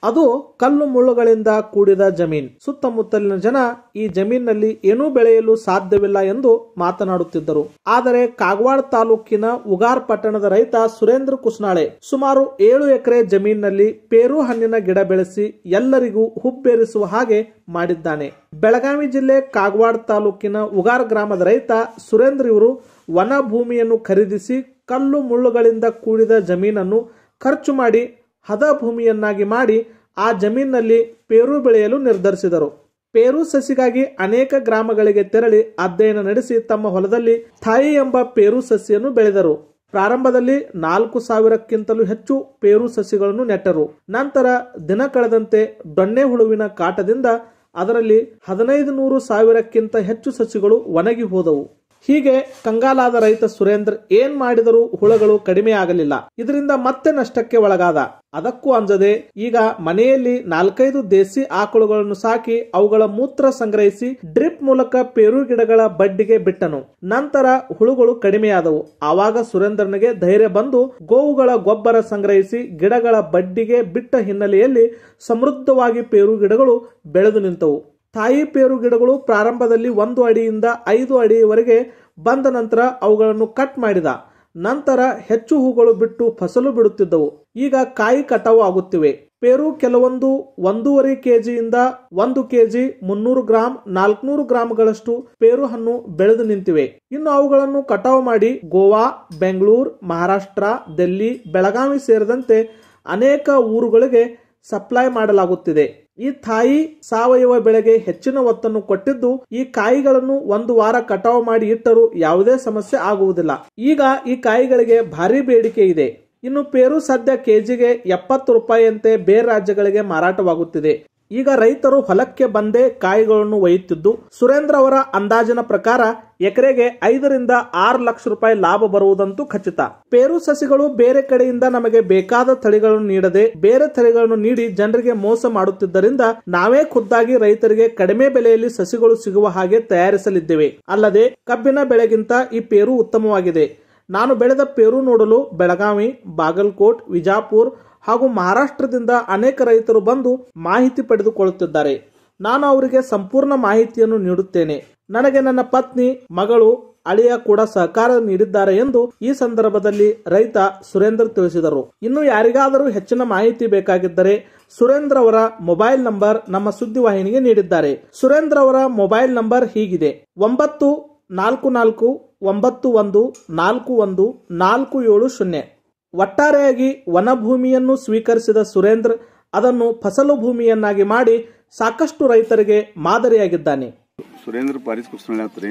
ಅದು ಕಲ್ಲು ಮುಳ್ಳುಗಳಿಂದ ಕೂಡಿದ ಜಮೀನ್ ಸುತ್ತಮುತ್ತಲಿನ ಜನ ಈ ಜಮೀನಿನಲ್ಲಿ ಏನೂ ಬೆಳೆಯಲು ಸಾಧ್ಯವಿಲ್ಲ ಎಂದು ಮಾತನಾಡುತ್ತಿದ್ದರು ಆದರೆ ಕಾಗವಾಡ ತಾಲೂಕಿನ ಉಗಾರ್ ಪಟ್ಟಣದ ರೈತ ಸುರೇಂದ್ರ ಕುಸ್ನಾಳೆ ಸುಮಾರು ಏಳು ಎಕರೆ ಜಮೀನಿನಲ್ಲಿ ಪೇರು ಹಣ್ಣಿನ ಗಿಡ ಬೆಳೆಸಿ ಎಲ್ಲರಿಗೂ ಹುಬ್ಬೇರಿಸುವ ಹಾಗೆ ಮಾಡಿದ್ದಾನೆ ಬೆಳಗಾವಿ ಜಿಲ್ಲೆ ಕಾಗವಾಡ ತಾಲೂಕಿನ ಉಗಾರ್ ಗ್ರಾಮದ ರೈತ ಸುರೇಂದ್ರ ಇವರು ವನ ಭೂಮಿಯನ್ನು ಖರೀದಿಸಿ ಕಲ್ಲು ಮುಳ್ಳುಗಳಿಂದ ಕೂಡಿದ ಜಮೀನನ್ನು ಖರ್ಚು ಮಾಡಿ ಹದ ಭೂಮಿಯನ್ನಾಗಿ ಮಾಡಿ ಆ ಜಮೀನಿನಲ್ಲಿ ಪೇರು ಬೆಳೆಯಲು ನಿರ್ಧರಿಸಿದರು ಪೇರು ಸಸಿಗಾಗಿ ಅನೇಕ ಗ್ರಾಮಗಳಿಗೆ ತೆರಳಿ ಅಧ್ಯಯನ ನಡೆಸಿ ತಮ್ಮ ಹೊಲದಲ್ಲಿ ಥಾಯಿ ಎಂಬ ಪೇರು ಸಸಿಯನ್ನು ಬೆಳೆದರು ಪ್ರಾರಂಭದಲ್ಲಿ ನಾಲ್ಕು ಸಾವಿರಕ್ಕಿಂತಲೂ ಹೆಚ್ಚು ಪೇರು ಸಸಿಗಳನ್ನು ನೆಟ್ಟರು ನಂತರ ದಿನ ಕಳೆದಂತೆ ದೊಣ್ಣೆ ಹುಳುವಿನ ಕಾಟದಿಂದ ಅದರಲ್ಲಿ ಹದಿನೈದು ನೂರು ಸಾವಿರಕ್ಕಿಂತ ಹೆಚ್ಚು ಸಸಿಗಳು ಒಣಗಿ ಹೋದವು ಹೀಗೆ ಕಂಗಾಲಾದ ರೈತ ಸುರೇಂದ್ರ ಏನ್ ಮಾಡಿದರೂ ಹುಳಗಳು ಕಡಿಮೆ ಆಗಲಿಲ್ಲ ಇದರಿಂದ ಮತ್ತೆ ನಷ್ಟಕ್ಕೆ ಒಳಗಾದ ಅದಕ್ಕೂ ಅಂಜದೆ ಈಗ ಮನೆಯಲ್ಲಿ ನಾಲ್ಕೈದು ದೇಸಿ ಆಕಳುಗಳನ್ನು ಸಾಕಿ ಅವುಗಳ ಮೂತ್ರ ಸಂಗ್ರಹಿಸಿ ಡ್ರಿಪ್ ಮೂಲಕ ಪೇರು ಗಿಡಗಳ ಬಡ್ಡಿಗೆ ಬಿಟ್ಟನು ನಂತರ ಹುಳುಗಳು ಕಡಿಮೆಯಾದವು ಆವಾಗ ಸುರೇಂದ್ರನಿಗೆ ಧೈರ್ಯ ಬಂದು ಗೋವುಗಳ ಗೊಬ್ಬರ ಸಂಗ್ರಹಿಸಿ ಗಿಡಗಳ ಬಡ್ಡಿಗೆ ಬಿಟ್ಟ ಹಿನ್ನೆಲೆಯಲ್ಲಿ ಸಮೃದ್ಧವಾಗಿ ಪೇರು ಗಿಡಗಳು ಬೆಳೆದು ನಿಂತವು ತಾಯಿ ಪೇರು ಗಿಡಗಳು ಪ್ರಾರಂಭದಲ್ಲಿ ಒಂದು ಅಡಿಯಿಂದ ಐದು ಅಡಿಯವರೆಗೆ ಬಂದ ನಂತರ ಅವುಗಳನ್ನು ಕಟ್ ಮಾಡಿದ ನಂತರ ಹೆಚ್ಚು ಹೂಗಳು ಬಿಟ್ಟು ಫಸಲು ಬಿಡುತ್ತಿದ್ದವು ಈಗ ಕಾಯಿ ಕಟಾವು ಆಗುತ್ತಿವೆ ಪೇರು ಕೆಲವೊಂದು ಒಂದೂವರೆ ಕೆಜಿಯಿಂದ ಒಂದು ಕೆಜಿ ಮುನ್ನೂರು ಗ್ರಾಂ ನಾಲ್ಕನೂರು ಗ್ರಾಂಗಳಷ್ಟು ಪೇರು ಹಣ್ಣು ಬೆಳೆದು ನಿಂತಿವೆ ಇನ್ನು ಅವುಗಳನ್ನು ಕಟಾವು ಮಾಡಿ ಗೋವಾ ಬೆಂಗಳೂರು ಮಹಾರಾಷ್ಟ್ರ ದಿಲ್ಲಿ ಬೆಳಗಾವಿ ಸೇರಿದಂತೆ ಅನೇಕ ಊರುಗಳಿಗೆ ಸಪ್ಲೈ ಮಾಡಲಾಗುತ್ತಿದೆ ಈ ತಾಯಿ ಸಾವಯವ ಬೆಳೆಗೆ ಹೆಚ್ಚಿನ ಒತ್ತನ್ನು ಕೊಟ್ಟಿದ್ದು ಈ ಕಾಯಿಗಳನ್ನು ಒಂದು ವಾರ ಕಟಾವು ಮಾಡಿ ಇಟ್ಟರೂ ಯಾವುದೇ ಸಮಸ್ಯೆ ಆಗುವುದಿಲ್ಲ ಈಗ ಈ ಕಾಯಿಗಳಿಗೆ ಭಾರಿ ಬೇಡಿಕೆ ಇದೆ ಇನ್ನು ಪೇರು ಸದ್ಯ ಕೆಜಿಗೆ ಎಪ್ಪತ್ತು ರೂಪಾಯಿಯಂತೆ ಬೇರೆ ರಾಜ್ಯಗಳಿಗೆ ಮಾರಾಟವಾಗುತ್ತಿದೆ ಈಗ ರೈತರು ಹೊಲಕ್ಕೆ ಬಂದೇ ಕಾಯಿಗಳನ್ನು ಒಯ್ಯುತ್ತಿದ್ದು ಸುರೇಂದ್ರ ಅವರ ಅಂದಾಜಿನ ಪ್ರಕಾರ ಎಕರೆಗೆ ಐದರಿಂದ ಆರು ಲಕ್ಷ ರೂಪಾಯಿ ಲಾಭ ಬರುವುದಂತೂ ಖಚಿತ ಪೇರು ಸಸಿಗಳು ಬೇರೆ ಕಡೆಯಿಂದ ನಮಗೆ ಬೇಕಾದ ತಳಿಗಳನ್ನು ನೀಡದೆ ಬೇರೆ ತಳಿಗಳನ್ನು ನೀಡಿ ಜನರಿಗೆ ಮೋಸ ಮಾಡುತ್ತಿದ್ದರಿಂದ ನಾವೇ ಖುದ್ದಾಗಿ ರೈತರಿಗೆ ಕಡಿಮೆ ಬೆಲೆಯಲ್ಲಿ ಸಸಿಗಳು ಸಿಗುವ ಹಾಗೆ ತಯಾರಿಸಲಿದ್ದೇವೆ ಅಲ್ಲದೆ ಕಬ್ಬಿನ ಬೆಳೆಗಿಂತ ಈ ಪೇರು ಉತ್ತಮವಾಗಿದೆ ನಾನು ಬೆಳೆದ ಪೇರು ನೋಡಲು ಬೆಳಗಾವಿ ಬಾಗಲಕೋಟ್ ವಿಜಾಪುರ್ ಹಾಗೂ ಮಹಾರಾಷ್ಟ್ರದಿಂದ ಅನೇಕ ರೈತರು ಬಂದು ಮಾಹಿತಿ ಪಡೆದುಕೊಳ್ಳುತ್ತಿದ್ದಾರೆ ನಾನು ಅವರಿಗೆ ಸಂಪೂರ್ಣ ಮಾಹಿತಿಯನ್ನು ನೀಡುತ್ತೇನೆ ನನಗೆ ನನ್ನ ಪತ್ನಿ ಮಗಳು ಅಳಿಯ ಕೂಡ ಸಹಕಾರ ನೀಡಿದ್ದಾರೆ ಎಂದು ಈ ಸಂದರ್ಭದಲ್ಲಿ ರೈತ ಸುರೇಂದ್ರ ತಿಳಿಸಿದರು ಇನ್ನು ಯಾರಿಗಾದರೂ ಹೆಚ್ಚಿನ ಮಾಹಿತಿ ಬೇಕಾಗಿದ್ದರೆ ಸುರೇಂದ್ರ ಅವರ ಮೊಬೈಲ್ ನಂಬರ್ ನಮ್ಮ ಸುದ್ದಿವಾಹಿನಿಗೆ ನೀಡಿದ್ದಾರೆ ಸುರೇಂದ್ರ ಅವರ ಮೊಬೈಲ್ ನಂಬರ್ ಹೀಗಿದೆ ಒಂಬತ್ತು ನಾಲ್ಕು ನಾಲ್ಕು ಒಂಬತ್ತು ಒಂದು ನಾಲ್ಕು ಒಂದು ನಾಲ್ಕು ಏಳು ಶೂನ್ಯ ಒಟ್ಟಾರೆಯಾಗಿ ವನಭೂಮಿಯನ್ನು ಸ್ವೀಕರಿಸಿದ ಸುರೇಂದ್ರ ಅದನ್ನು ಫಸಲು ಭೂಮಿಯನ್ನಾಗಿ ಮಾಡಿ ಸಾಕಷ್ಟು ರೈತರಿಗೆ ಮಾದರಿಯಾಗಿದ್ದಾನೆ ಸುರೇಂದ್ರ ಪಾರಿಸ್ ಕುಸ್ನಳ್ಳಿ ಹತ್ರಿ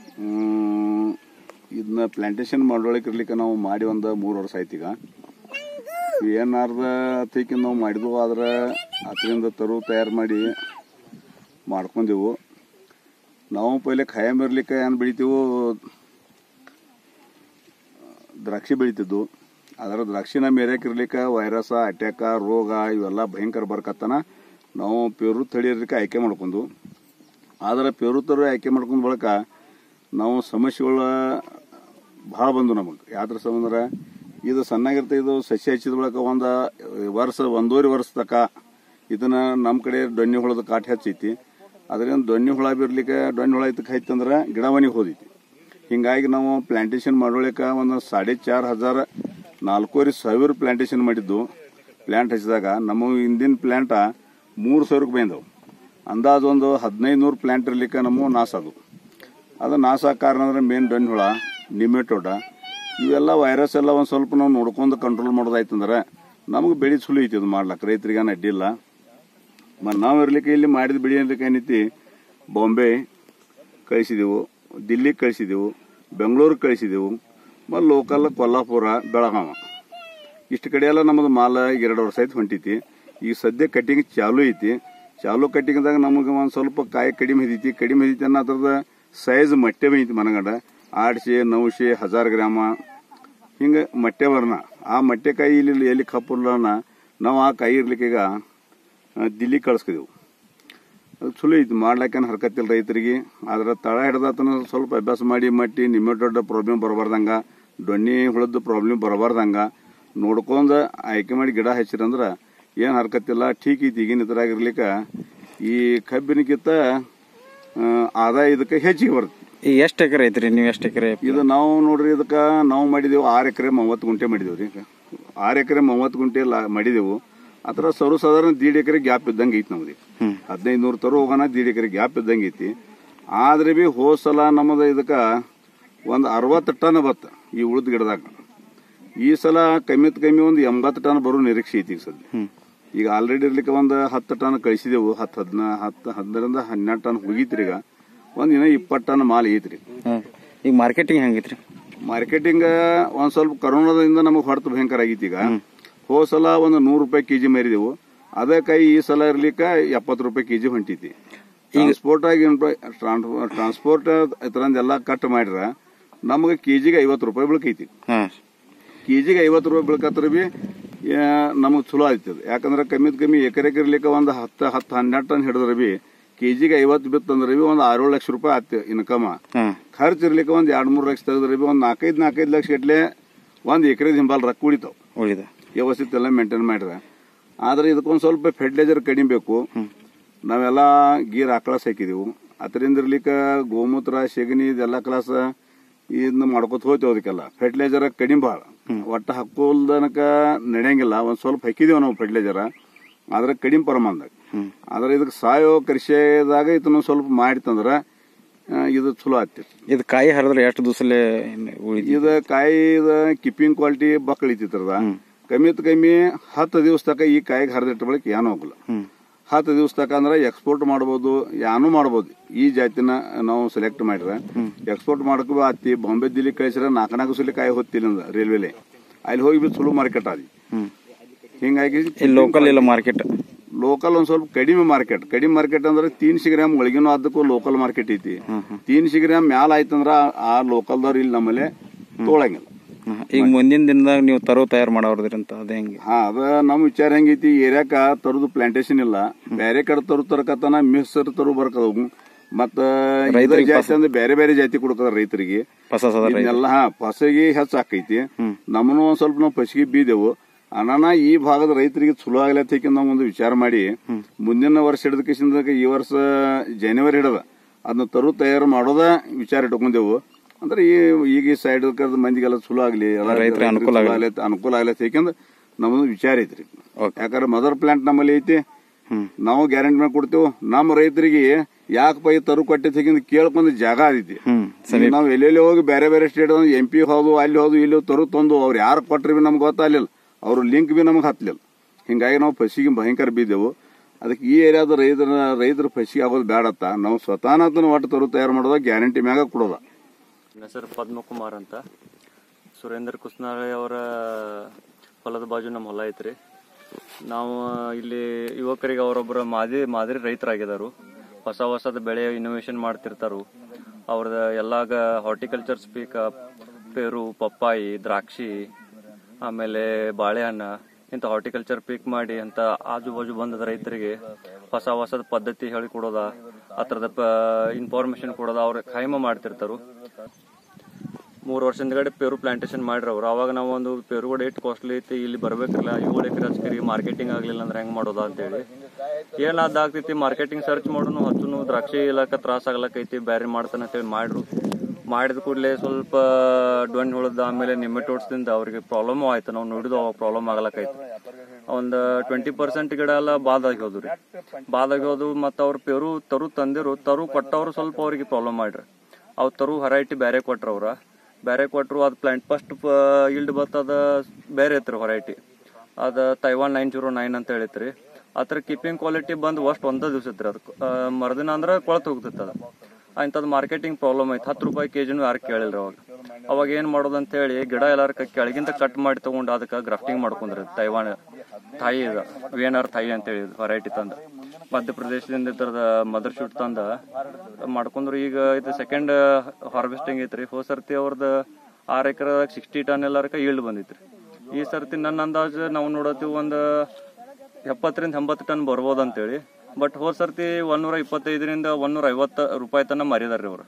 ಇದನ್ನ ಪ್ಲಾಂಟೇಶನ್ ಮಾಡೋಳಕ್ಕೆ ಇರ್ಲಿಕ್ಕೆ ನಾವು ಮಾಡಿ ಒಂದು ಮೂರು ವರ್ಷ ಆಯ್ತು ಈಗ ಏನಾರ್ದ ಅತಿಗೆ ನಾವು ಮಾಡಿದ್ವು ಆದ್ರೆ ಅದರಿಂದ ತರು ತಯಾರು ಮಾಡಿ ಮಾಡ್ಕೊಂಡೆವು ನಾವು ಪೈಲೆ ಖಾಯಂ ಇರ್ಲಿಕ್ಕೆ ಏನು ಬೆಳಿತೀವು ದ್ರಾಕ್ಷಿ ಬೆಳಿತಿದ್ದು ಅದರ ದ್ರಾಕ್ಷಿನ ಮೇರೆಕ್ ಇರ್ಲಿಕ್ಕೆ ವೈರಸ್ ಅಟ್ಯಾಕ ರೋಗ ಇವೆಲ್ಲ ಭಯಂಕರ ಬರ್ಕತ್ತನ ನಾವು ಪೇರು ತಳಿ ಇರ್ಲಿಕ್ಕೆ ಆಯ್ಕೆ ಮಾಡ್ಕೊಂಡು ಆದ್ರೆ ಪೇರು ತರು ಆಯ್ಕೆ ಮಾಡ್ಕೊಂಡ್ ಬಳಕ ನಾವು ಸಮಸ್ಯೆಗಳ ಭಾಳ ಬಂದು ನಮಗೆ ಯಾತ್ರ ಸಂಬಂಧ ಇದು ಸಣ್ಣಾಗಿರ್ತ ಇದು ಸಸ್ಯ ಹಚ್ಚಿದ ಬಳಕ ಒಂದು ವರ್ಷ ಒಂದೂವರೆ ವರ್ಷ ತಕ ಇದನ್ನ ನಮ್ಮ ಕಡೆ ಡೊಣ್ಣೆ ಹುಳದ ಕಾಟ ಹೆಚ್ಚೈತಿ ಅದರಿಂದ ಡೊಣ್ಣೆ ಹುಳ ಬಿರ್ಲಿಕ್ಕೆ ಡೊಣ್ಣೆ ಹುಳ ಇದಕ್ಕೆ ಹೈತಂದ್ರೆ ಗಿಡವನಿಗೆ ಹೋದೈತಿ ಹಿಂಗಾಗಿ ನಾವು ಪ್ಲಾಂಟೇಶನ್ ಮಾಡೋಳಿಕ ಒಂದು ಸಾಡೆ ಚಾರ್ ಹಜಾರ್ ನಾಲ್ಕೂವರೆ ಸಾವಿರ ಪ್ಲಾಂಟೇಶನ್ ಮಾಡಿದ್ದು ಪ್ಲಾಂಟ್ ಹಚ್ಚಿದಾಗ ನಮ್ಮ ಹಿಂದಿನ ಪ್ಲಾಂಟ ಮೂರು ಸಾವಿರಕ್ಕೆ ಬಂದವು ಅಂದಾಜು ಒಂದು ಹದಿನೈದು ನೂರು ಪ್ಲಾಂಟ್ ಇರ್ಲಿಕ್ಕೆ ನಮ್ಮ ನಾಶ ಅದು ಅದು ನಾಶ ಆಗ್ ಕಾರಣ ಅಂದ್ರೆ ಮೇನ್ ಡೊಣ್ಣೆ ಹುಳ ನಿಮೆಟೋಡ ಇವೆಲ್ಲ ವೈರಸ್ ಎಲ್ಲ ಒಂದು ಸ್ವಲ್ಪ ನಾವು ನೋಡ್ಕೊಂಡು ಕಂಟ್ರೋಲ್ ಮಾಡೋದಾಯ್ತಂದ್ರೆ ನಮಗೆ ಬೆಳೆ ಸುಳಿ ಐತಿ ಅದು ಮಾಡ್ಲಕ್ಕೆ ರೈತರಿಗೆ ಅಡ್ಡಿಲ್ಲ ಮತ್ತು ನಾವು ಇರ್ಲಿಕ್ಕೆ ಇಲ್ಲಿ ಮಾಡಿದ ಬೆಳೆ ಇರ್ಲಿಕ್ಕೆ ಏನೈತಿ ಬಾಂಬೆ ಕಳಿಸಿದೆವು ದಿಲ್ಲಿ ಕಳಿಸಿದೆವು ಬೆಂಗಳೂರು ಕಳಿಸಿದೆವು ಮತ್ತು ಲೋಕಲ್ ಕೊಲ್ಲಾಪುರ ಬೆಳಗಾವ ಇಷ್ಟು ಕಡೆ ಎಲ್ಲ ನಮ್ಮದು ಮಾಲ ಎರಡು ವರ್ಷ ಆಯ್ತು ಹೊಂಟೈತಿ ಈಗ ಸದ್ಯ ಕಟಿಂಗ್ ಚಾಲು ಐತಿ ಚಾಲು ಕಟಿಂಗ್ದಾಗ ನಮಗೆ ಒಂದು ಸ್ವಲ್ಪ ಕಾಯಿ ಕಡಿಮೆ ಹಿದೈತಿ ಕಡಿಮೆ ಹಿದೈತಿ ಅನ್ನೋ ಅದ್ರದ ಸೈಜ್ ಮಟ್ಟೆ ಬೈತಿ ಮನಗಂಡ ಆಡ್ಸೆ ನೌಶೆ ಹಜಾರ್ ಗ್ರಾಮ ಹಿಂಗೆ ಮಟ್ಟೆ ವರ್ಣ ಆ ಮಟ್ಟೆಕಾಯಿ ಇಲ್ಲಿ ಎಲ್ಲಿ ಕಪ್ಪುಲ್ಲನ ನಾವು ಆ ಕಾಯಿ ಇರ್ಲಿಕ್ಕೆ ಈಗ ಆ, ದಿಲ್ಲಿ ಕಳಿಸ್ಕಿದೆವು ಅದು ಚಲೋ ಐತಿ ಮಾಡ್ಲಾಕೇನು ಹರ್ಕತ್ತಿಲ್ಲ ರೈತರಿಗೆ ಆದ್ರೆ ತಳ ಹಿಡ್ದಾತನ ಸ್ವಲ್ಪ ಅಭ್ಯಾಸ ಮಾಡಿ ಮಟ್ಟಿ ನಿಮ್ಮೆ ದೊಡ್ಡ ಪ್ರಾಬ್ಲಮ್ ಬರಬಾರ್ದಂಗ ಡೊಣ್ಣಿ ಹುಳದ ಪ್ರಾಬ್ಲಮ್ ಬರಬಾರ್ದಂಗ ನೋಡ್ಕೊಂಡ ಆಯ್ಕೆ ಮಾಡಿ ಗಿಡ ಹಚ್ಚಿರಂದ್ರ ಏನು ಹರ್ಕತ್ತಿಲ್ಲ ಠೀಕ್ ಐತಿ ಈಗಿನ ಇದ್ರಾಗಿರ್ಲಿಕ್ಕ ಈ ಕಬ್ಬಿನಕ್ಕಿಂತ ಆ, ಆದಾಯ ಇದಕ್ಕೆ ಹೆಚ್ಚಿಗೆ ಬರುತ್ತೆ ಈಗ ಎಷ್ಟು ಎಕರೆ ಐತ್ರಿ ನೀವು ಎಷ್ಟು ಎಕರೆ ಇದು ನಾವು ನೋಡ್ರಿ ಇದಕ್ಕೆ ನಾವು ಮಾಡಿದೆವು ಆರು ಎಕರೆ ಮೂವತ್ತು ಗುಂಟೆ ಮಾಡಿದೆವು ರೀ ಆರು ಎಕರೆ ಮೂವತ್ತು ಗುಂಟೆ ಲಾ ಮಾಡಿದೆವು ಆ ಥರ ಸರ್ವ ಸಾಧಾರಣ ದೀಡ್ ಎಕರೆ ಗ್ಯಾಪ್ ಇದ್ದಂಗೆ ಐತಿ ನಮ್ದು ಹದಿನೈದು ನೂರು ತರು ಹೋಗೋಣ ದೀಡ್ ಎಕರೆ ಗ್ಯಾಪ್ ಇದ್ದಂಗೆ ಐತಿ ಆದ್ರೆ ಬಿ ಹೋದ್ ಸಲ ನಮ್ಮದು ಇದಕ್ಕೆ ಒಂದು ಅರವತ್ತು ಟನ್ ಬತ್ತ ಈ ಉಳಿದ ಗಿಡದಾಗ ಈ ಸಲ ಕಮ್ಮಿತ್ ಕಮ್ಮಿ ಒಂದು ಎಂಬತ್ತು ಟನ್ ಬರೋ ನಿರೀಕ್ಷೆ ಐತಿ ಈಗ ಸದ್ಯ ಈಗ ಆಲ್ರೆಡಿ ಇರ್ಲಿಕ್ಕೆ ಒಂದು ಹತ್ತು ಟನ್ ಕಳಿಸಿದೆವು ಹತ್ತು ಹದಿನ ಹತ್ತು ಹದಿನರಿಂದ ಹನ್ನೆರಡು ಟನ್ ಹೋಗಿತ್ರಿ ಈಗ ಒಂದು ಇನ್ನ ಇಪ್ಪತ್ತು ಟನ್ ಮಾಲ್ ಐತ್ರಿ ಹ್ಮ್. ಈಗ ಮಾರ್ಕೆಟಿಂಗ್ ಹೆಂಗೈತ್ರಿ ಮಾರ್ಕೆಟಿಂಗ್ ಒಂದ್ ಸ್ವಲ್ಪ ಕರೋನಾದಿಂದ ನಮಗೆ ಹೊರತು ಭಯಂಕರ ಆಗೈತಿ ಈಗ ಹೋದ ಸಲ ಒಂದು ನೂರು ರೂಪಾಯಿ ಕೆಜಿ ಮಾರಿದೆವು ಅದೇ ಕೈ ಈ ಸಲ ಇರ್ಲಿಕ್ಕ ಎಪ್ಪತ್ತು ರೂಪಾಯಿ ಕೆಜಿ ಹೊಂಟೈತಿ ಟ್ರಾನ್ಸ್ಪೋರ್ಟ್ ಆಗಿ ಟ್ರಾನ್ಸ್ಪೋರ್ಟ್ ಎಲ್ಲ ಕಟ್ ಮಾಡ್ರ ನಮಗೆ ಕೆಜಿಗೆ ಐವತ್ತು ರೂಪಾಯಿ ಬೀಳ್ಕೈತಿ ಹಾ ಕೆಜಿಗೆ ಐವತ್ತು ರೂಪಾಯಿ ಬೀಳ್ಕತ್ರ ಬಿ ನಮಗೆ ಚಲೋ ಆಯ್ತದ ಯಾಕಂದ್ರೆ ಕಮ್ಮಿದ್ ಕಮ್ಮಿ ಎಕರೆಗೆ ಇರ್ಲಿಕ್ಕೆ ಒಂದು ಹತ್ತು ಹತ್ತು ಹನ್ನೆರಡು ಟನ್ ಹಿಡಿದ್ರೆ ಬಿ ಕೆಜಿಗೆ ಐವತ್ತು ಬಿತ್ತಂದ್ರೆ ಬಿ ಒಂದು ಆರೇಳು ಲಕ್ಷ ರೂಪಾಯಿ ಆಯ್ತು ಇನ್ಕಮ್ ಹಾ ಖರ್ಚು ಇರ್ಲಿಕ್ಕೆ ಒಂದು ಎರಡು ಮೂರು ಲಕ್ಷ ತೆಗೆದ್ರೆ ಬಿ ಒಂದು ನಾಲ್ಕೈದು ನಾಲ್ಕೈದು ಲಕ್ಷ ಗಟ್ಲೆ ಒಂದು ಎಕರೆ ಹಿಂಬಾಲ್ ರೊಕ್ಕ ಉಳಿತಾವ ಉಳಿದ ವ್ಯವಸ್ಥಿತ ಎಲ್ಲ ಮೇಂಟೈನ್ ಮಾಡ್ರೆ ಆದ್ರೆ ಇದಕ್ಕೊಂದು ಸ್ವಲ್ಪ ಫರ್ಟಿಲೈಸರ್ ಕಡಿಮೆ ಬೇಕು ನಾವೆಲ್ಲ ಗೀರ್ ಆಕಳ ಸಾಕಿದೆವು ಅದರಿಂದ ಇರ್ಲಿಕ್ಕೆ ಗೋಮೂತ್ರ ಸೆಗಣಿ ಇದೆಲ್ಲ ಕ್ಲಾಸ್ ಇದನ್ನ ಮಾಡ್ಕೊತ ಹೋಗ್ತೇವೆ ಅದಕ್ಕೆಲ್ಲ ಫರ್ಟಿಲೈಸರ್ ಕಡಿಮೆ ಭಾಳ ಒಟ್ಟು ಹಾಕೋಲ್ದನಕ ನಡೆಯಂಗಿಲ್ಲ ಒಂದ್ ಸ್ವಲ್ಪ ಹಾಕಿದೇವು ನಾವು ಫರ್ಟಿಲೈಸರ್ ಆದ್ರೆ ಕಡಿಮೆ ಪ್ರಮಾಣದಾಗ ಆದ್ರೆ ಇದಕ್ಕೆ ಸಾವಯವ ಕೃಷಿದಾಗ ಇದನ್ನ ಸ್ವಲ್ಪ ಮಾಡಿತಂದ್ರ ಆ, ಇದು ಚಲೋ ಆಗ್ತೈತಿ ಇದು ಕಾಯಿ ಹರಿದ್ರೆ ಎಷ್ಟು ದಿವಸಲೇ ಉಳಿದ ಇದ ಕಾಯಿ ಕಿಪ್ಪಿಂಗ್ ಕ್ವಾಲಿಟಿ ಬಕ್ಕಳಿತಿತ್ರದ ಕಮ್ಮಿತ್ ಕಮ್ಮಿ ಹತ್ತು ದಿವಸ ತಕ ಈ ಕಾಯಿಗೆ ಹರಿದಿಟ್ಟ ಬಳಿಕ ಏನೂ ಹೋಗಲ್ಲ ಹತ್ತು ದಿವಸ ತಕ ಅಂದ್ರೆ ಎಕ್ಸ್ಪೋರ್ಟ್ ಮಾಡ್ಬೋದು ಯಾನು ಮಾಡ್ಬೋದು ಈ ಜಾತಿನ ನಾವು ಸೆಲೆಕ್ಟ್ ಮಾಡ್ರೆ ಎಕ್ಸ್ಪೋರ್ಟ್ ಮಾಡಕ್ಕೂ ಆತಿ ಬಾಂಬೆ ದಿಲ್ಲಿ ಕಳಿಸಿದ್ರೆ ನಾಲ್ಕು ನಾಲ್ಕು ಸಲ ಕಾಯಿ ಹೊತ್ತಿಲ್ಲ ರೈಲ್ವೆಲೆ ಅಲ್ಲಿ ಹೋಗಿ ಬಿ ಚಲೋ ಮಾರ್ಕೆಟ್ ಆದಿ ಹಿಂಗಾಗಿ ಇಲ್ಲಿ ಲೋಕಲ್ ಇಲ್ಲ ಮಾರ್ಕೆಟ್ ಲೋಕಲ್ ಒಂದ್ ಸ್ವಲ್ಪ ಕಡಿಮೆ ಮಾರ್ಕೆಟ್ ಕಡಿಮೆ ಮಾರ್ಕೆಟ್ ಅಂದ್ರೆ ತೀನ್ಶಿ ಗ್ರಾಮ್ ಒಳಗಿನೂ ಅದಕ್ಕೂ ಲೋಕಲ್ ಮಾರ್ಕೆಟ್ ಐತಿ ತೀನ್ಶಿ ಗ್ರಾಮ್ ಮ್ಯಾಲ ಆಯ್ತಂದ್ರ ಆ ಲೋಕಲ್ದವ್ರು ಇಲ್ಲಿ ನಮ್ಮಲ್ಲಿ ತೊಗೊಳಂಗಿಲ್ಲ ಈಗ ಮುಂದಿನ ದಿನದಾಗ ನೀವು ತರೋ ತಯಾರು ಮಾಡೋದ್ರಿ ಅಂತ ಅದೇ ಹೆಂಗೆ ಹಾ ಅದ ನಮ್ ವಿಚಾರ ಹೆಂಗೈತಿ ಏರಿಯಾಕ ತರುದು ಪ್ಲಾಂಟೇಶನ್ ಇಲ್ಲ ಬೇರೆ ಕಡೆ ತರು ತರಕತನ ಮಿಕ್ಸರ್ ತರು ಬರ್ಕದವು ಮತ್ತ ಇದ ಜಾತಿ ಅಂದ್ರೆ ಬೇರೆ ಬೇರೆ ಜಾತಿ ಕೊಡ್ಕದ ರೈತರಿಗೆ ಹೊಸ ಹೊಸ ರೈತ ಇದನ್ನೆಲ್ಲ ಹಾ ಫಸಗಿ ಹೆಚ್ಚು ಆಕೈತಿ ನಮ್ಮನು ಒಂದ್ ಸ್ವಲ್ಪ ನಾವು ಫಸಗಿ ಬೀದೆವು ಅನಾನ ಈ ಭಾಗದ ರೈತರಿಗೆ ಚಲೋ ಆಗ್ಲತ್ತೇಕೆ ನಾವು ಒಂದು ವಿಚಾರ ಮಾಡಿ ಮುಂದಿನ ವರ್ಷ ಹಿಡಿದ ಕಿಸಿಂದ ಈ ವರ್ಷ ಜನವರಿ ಹಿಡದ ಅದನ್ನ ತರು ತಯಾರು ಮಾಡೋದ ವಿಚಾರ ಇಟ್ಕೊಂಡೆವು ಅಂದ್ರೆ ಈ ಈಗ ಈ ಸೈಡ್ ಮಂದಿಗೆಲ್ಲ ಚಲೋ ಆಗ್ಲಿ ಎಲ್ಲ ರೈತ್ರಿಗೆ ಅನುಕೂಲ ಚಲೋ ಆಗ್ಲತ್ತ ಅನುಕೂಲ ಆಗ್ಲತ್ತ ಯಾಕಂದ್ರೆ ನಮ್ಮದು ವಿಚಾರ ಐತ್ರಿ ಯಾಕಂದ್ರೆ ಮದರ್ ಪ್ಲಾಂಟ್ ನಮ್ಮಲ್ಲಿ ಐತಿ ನಾವು ಗ್ಯಾರಂಟಿ ಮಾಡಿ ಕೊಡ್ತೇವೆ ನಮ್ಮ ರೈತರಿಗೆ ಯಾಕಪ್ಪ ಈ ತರು ಕೊಟ್ಟೆ ತೆಗಿಂದ ಕೇಳ್ಕೊಂಡ್ ಜಾಗ ಐತಿ ಹ್ಮ್ ನಾವು ಎಲ್ಲೆಲ್ಲಿ ಹೋಗಿ ಬೇರೆ ಬೇರೆ ಸ್ಟೇಟ್ ಎಂ ಪಿ ಹೋದು ಅಲ್ಲಿ ಹೋದು ಇಲ್ಲಿ ತರು ತಂದು ಅವ್ರು ಯಾರು ಕೊಟ್ರಿ ಬಿ ನಮ್ಗೆ ಗೊತ್ತಾಗ್ಲಿಲ್ಲ ಅವ್ರ ಲಿಂಕ್ ಬಿ ನಮ್ಗೆ ಹತ್ಲಿಲ್ಲ ಹಿಂಗಾಗಿ ನಾವು ಫಸಿಗೆ ಭಯಂಕರ ಬಿದ್ದೆವು ಅದಕ್ಕೆ ಈ ಏರಿಯಾದ ರೈತರ ರೈತರ ಫಸಿಗೆ ಆಗೋದು ಬೇಡತ್ತ ನಾವು ಸ್ವತಃ ಅದನ್ನ ಒಟ್ಟು ತರು ತಯಾರು ಮಾಡೋದ ಗ್ಯಾರಂಟಿ ಮ್ಯಾಗ ಕೊಡೋದ ನನ್ನ ಹೆಸರು ಪದ್ಮಕುಮಾರ್ ಅಂತ ಸುರೇಂದ್ರ ಕುಸ್ನಾಳೆ ಅವರ ಹೊಲದ ಬಾಜು ನಮ್ಮ ಹೊಲ ಐತ್ರಿ ನಾವು ಇಲ್ಲಿ ಯುವಕರಿಗೆ ಅವರೊಬ್ಬರ ಮಾದರಿ ಮಾದರಿ ರೈತರಾಗಿದ್ದಾರು ಹೊಸ ಹೊಸದ ಬೆಳೆ ಇನೋವೇಷನ್ ಮಾಡ್ತಿರ್ತಾರು ಅವ್ರದ ಎಲ್ಲಾಗ ಹಾರ್ಟಿಕಲ್ಚರ್ ಸ್ಪೀಕ್ ಪೇರು ಪಪ್ಪಾಯಿ ದ್ರಾಕ್ಷಿ ಆಮೇಲೆ ಬಾಳೆಹಣ್ಣು ಇಂಥ ಹಾರ್ಟಿಕಲ್ಚರ್ ಪೀಕ್ ಮಾಡಿ ಅಂತ ಆಜು ಬಾಜು ಬಂದದ ರೈತರಿಗೆ ಹೊಸ ಹೊಸದ ಪದ್ಧತಿ ಹೇಳಿಕೊಡೋದ ಆ ಥರದ ಇನ್ಫಾರ್ಮೇಶನ್ ಕೊಡೋದ ಅವ್ರ ಖಾಯಮ ಮಾಡ್ತಿರ್ತಾರು ಮೂರು ವರ್ಷದ ಗಡೆ ಪೇರು ಪ್ಲಾಂಟೇಶನ್ ಮಾಡ್ರಿ ಅವ್ರು ಅವಾಗ ನಾವು ಒಂದು ಪೇರು ಕೂಡ ಎಷ್ಟು ಕಾಸ್ಟ್ಲಿ ಐತಿ ಇಲ್ಲಿ ಬರ್ಬೇಕಲ್ಲ ಏಳು ಎಕರೆ ಹಚ್ಕರಿ ಮಾರ್ಕೆಟಿಂಗ್ ಆಗ್ಲಿಲ್ಲ ಅಂದ್ರೆ ಹೆಂಗ್ ಮಾಡೋದ ಅಂತೇಳಿ ಏನ್ ಅದಾಗ್ತೈತಿ ಮಾರ್ಕೆಟಿಂಗ್ ಸರ್ಚ್ ಮಾಡೋನು ಹಚ್ಚುನು ದ್ರಾಕ್ಷಿ ಇಲ್ಲಕ ತ್ರಾಸ ಆಗ್ಲಕೈತಿ ಬ್ಯಾರೆ ಮಾಡ್ತಾನೆ ಅಂತೇಳಿ ಮಾಡ್ರು ಮಾಡಿದ ಕೂಡಲೇ ಸ್ವಲ್ಪ ಡೊಣ್ ಹುಳದ ಆಮೇಲೆ ನಿಮ್ಮೆಟೋಡ್ಸ್ದಿಂದ ಅವ್ರಿಗೆ ಪ್ರಾಬ್ಲಮ್ ಆಯ್ತು ನಾವು ನೋಡಿದ್ವು ಅವಾಗ ಪ್ರಾಬ್ಲಮ್ ಆಗ್ಲಕೈತಿ ಒಂದು ಟ್ವೆಂಟಿ ಪರ್ಸೆಂಟ್ ಗಿಡ ಎಲ್ಲ ಬಾದಾಗಿ ಹೋದ್ವು ರೀ ಬಾದಾಗಿ ಹೋದ್ವು ಮತ್ತು ಅವ್ರ ಪೇರು ತರು ತಂದಿರು ತರು ಕೊಟ್ಟವ್ರು ಸ್ವಲ್ಪ ಅವ್ರಿಗೆ ಪ್ರಾಬ್ಲಮ್ ಮಾಡ್ರಿ ಅವ್ ತರು ಹೊರೈಟಿ ಬೇರೆ ಕೊಟ್ರ ಅವ್ರ ಬೇರೆ ಕೊಟ್ರು ಅದು ಪ್ಲಾಂಟ್ ಫಸ್ಟ್ ಇಲ್ಡ್ ಬತ್ತದ ಬೇರೆ ಐತ್ರಿ ಹೊರೈಟಿ ಅದ ತೈವಾನ್ ನೈನ್ ಜೀರೋ ನೈನ್ ಅಂತ ಹೇಳಿತ್ರಿ ಅದ್ರ ಕೀಪಿಂಗ್ ಕ್ವಾಲಿಟಿ ಬಂದು ಅಷ್ಟು ಒಂದ ದಿವಸ ಐತ್ರಿ ಅದಕ್ಕೆ ಮರ್ದಿನ ಅಂದ್ರೆ ಕೊಳತು ಹೋಗ್ತಿತ್ತು ಅದು ಅಂಥದ್ದು ಮಾರ್ಕೆಟಿಂಗ್ ಪ್ರಾಬ್ಲಮ್ ಐತೆ ಹತ್ತು ರೂಪಾಯಿ ಕೆಜಿನೂ ಯಾರು ಕೇಳಿಲ್ರಿ ಅವಾಗ ಅವಾಗ ಏನು ಮಾಡೋದು ಅಂತ ಹೇಳಿ ಗಿಡ ಎಲ್ಲಾರ ಕೆಳಗಿಂತ ಕಟ್ ಮಾಡಿ ತಗೊಂಡು ಅದಕ್ಕೆ ಗ್ರಾಫ್ಟಿಂಗ್ ಮಾಡ್ಕೊಂಡ್ರಿ ತೈವಾನ್ ಥಾಯಿ ಇದು ವೇನರ್ ಥಾಯಿ ಅಂತ ಹೇಳಿ ವೆರೈಟಿ ತಂದು ಮಧ್ಯಪ್ರದೇಶದಿಂದ ಈ ಥರದ ಮದರ್ ಶೂಟ್ ತಂದ ಮಾಡ್ಕೊಂಡ್ರು ಈಗ ಇದು ಸೆಕೆಂಡ್ ಹಾರ್ವೆಸ್ಟಿಂಗ್ ಐತ್ರಿ ಹೋದ ಸರ್ತಿ ಅವ್ರದ್ದು ಆರು ಎಕರೆದಾಗ ಸಿಕ್ಸ್ಟಿ ಟನ್ ಎಲ್ಲಾರಕ ಈಲ್ಡ್ ಬಂದಿತ್ರಿ ಈ ಸರ್ತಿ ನನ್ನ ಅಂದಾಜು ನಾವು ನೋಡತ್ತೀವಿ ಒಂದು ಎಪ್ಪತ್ತರಿಂದ ಎಂಬತ್ತು ಟನ್ ಬರ್ಬೋದು ಅಂತೇಳಿ ಬಟ್ ಹೋದ ಸರ್ತಿ ಒಂದೂರ ಇಪ್ಪತ್ತೈದರಿಂದ ಒಂದೂರ ಐವತ್ತು ರೂಪಾಯಿ ತನ ಮರಿದಾರ್ರಿ ಅವರು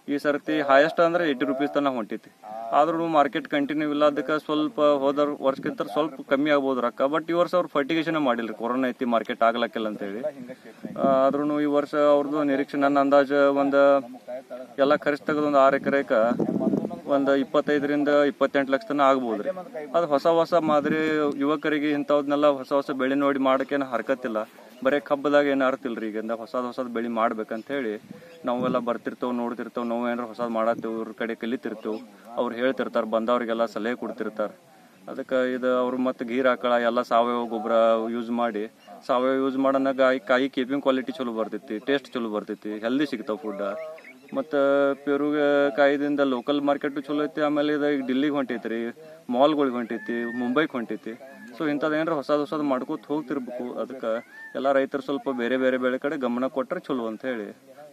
ಈ ಸರ್ತಿ ಹೈಯೆಸ್ಟ್ ಅಂದ್ರೆ ಏಯ್ಟಿ ರುಪೀಸ್ ತನಕ ಹೊಂಟೈತಿ ಆದ್ರೂ ಮಾರ್ಕೆಟ್ ಕಂಟಿನ್ಯೂ ಇಲ್ಲ ಅದಕ್ಕೆ ಸ್ವಲ್ಪ ಹೋದ ವರ್ಷಕ್ಕಿಂತ ಸ್ವಲ್ಪ ಕಮ್ಮಿ ಆಗ್ಬೋದು ರೊಕ್ಕ ಬಟ್ ಈ ವರ್ಷ ಅವ್ರು ಫರ್ಟಿಗೇಷನ್ ಮಾಡಿಲ್ರಿ ಕೊರೋನಾ ಐತಿ ಮಾರ್ಕೆಟ್ ಆಗ್ಲಕ್ಕಿಲ್ಲ ಅಂತೇಳಿ ಆದ್ರೂ ಈ ವರ್ಷ ಅವ್ರದ್ದು ನಿರೀಕ್ಷೆ ನನ್ನ ಅಂದಾಜು ಒಂದು ಎಲ್ಲ ಖರ್ಚು ತೆಗೆದು ಒಂದು ಆರು ಎಕರೆಕ ಒಂದು ಇಪ್ಪತ್ತೈದರಿಂದ ಇಪ್ಪತ್ತೆಂಟು ಲಕ್ಷ ತನಕ ಆಗ್ಬೋದ್ರಿ ಅದು ಹೊಸ ಹೊಸ ಮಾದರಿ ಯುವಕರಿಗೆ ಇಂಥವ್ದನ್ನೆಲ್ಲ ಹೊಸ ಹೊಸ ಬೆಳೆ ನೋಡಿ ಮಾಡಕ್ಕೇನು ಹರ್ಕತ್ತಿಲ್ಲ ಬರೀ ಕಬ್ಬದಾಗ ಏನು ಅರ್ಥ ಇಲ್ರಿ ಈಗ ಹೊಸದ್ ಹೊಸದ್ ಬೆಳೆ ಮಾಡ್ಬೇಕಂತ ಹೇಳಿ ನಾವೆಲ್ಲ ಬರ್ತಿರ್ತೇವೆ ನೋಡ್ತಿರ್ತೇವೆ ನಾವು ಏನಾರ ಹೊಸದ್ ಮಾಡತ್ತೇವೆ ಇವ್ರ ಕಡೆ ಕಲಿತಿರ್ತೇವೆ ಅವ್ರು ಹೇಳ್ತಿರ್ತಾರೆ ಬಂದವ್ರಿಗೆಲ್ಲ ಸಲಹೆ ಕೊಡ್ತಿರ್ತಾರೆ ಅದಕ್ಕೆ ಇದು ಅವ್ರು ಮತ್ತೆ ಗೀರ್ ಹಾಕಳ ಎಲ್ಲ ಸಾವಯವ ಗೊಬ್ಬರ ಯೂಸ್ ಮಾಡಿ ಸಾವಯವ ಯೂಸ್ ಮಾಡೋಣ ಗಾಯಿ ಕಾಯಿ ಕೀಪಿಂಗ್ ಕ್ವಾಲಿಟಿ ಚಲೋ ಬರ್ತೈತಿ ಟೇಸ್ಟ್ ಚಲೋ ಬರ್ತೈತಿ ಹೆಲ್ದಿ ಸಿಗ್ತಾವ ಫುಡ್ ಮತ್ತು ಪೆರುಗೆ ಕಾಯ್ದಿಂದ ಲೋಕಲ್ ಮಾರ್ಕೆಟು ಚಲೋ ಐತಿ ಆಮೇಲೆ ಇದು ಈಗ ಡಿಲ್ಲಿಗೆ ಹೊಂಟೈತಿ ಮಾಲ್ಗಳಿಗೆ ಹೊಂಟೈತಿ ಮುಂಬೈಗೆ ಹೊಂಟೈತಿ ಸೊ ಇಂಥದ್ದು ಏನಾರ ಹೊಸದು ಹೊಸದು ಮಾಡ್ಕೋತ ಹೋಗ್ತಿರ್ಬೇಕು ಅದಕ್ಕೆ ಎಲ್ಲ ರೈತರು ಸ್ವಲ್ಪ ಬೇರೆ ಬೇರೆ ಬೆಳೆ ಕಡೆ ಗಮನ ಕೊಟ್ಟರೆ ಚಲೋ ಅಂತ ಹೇಳಿ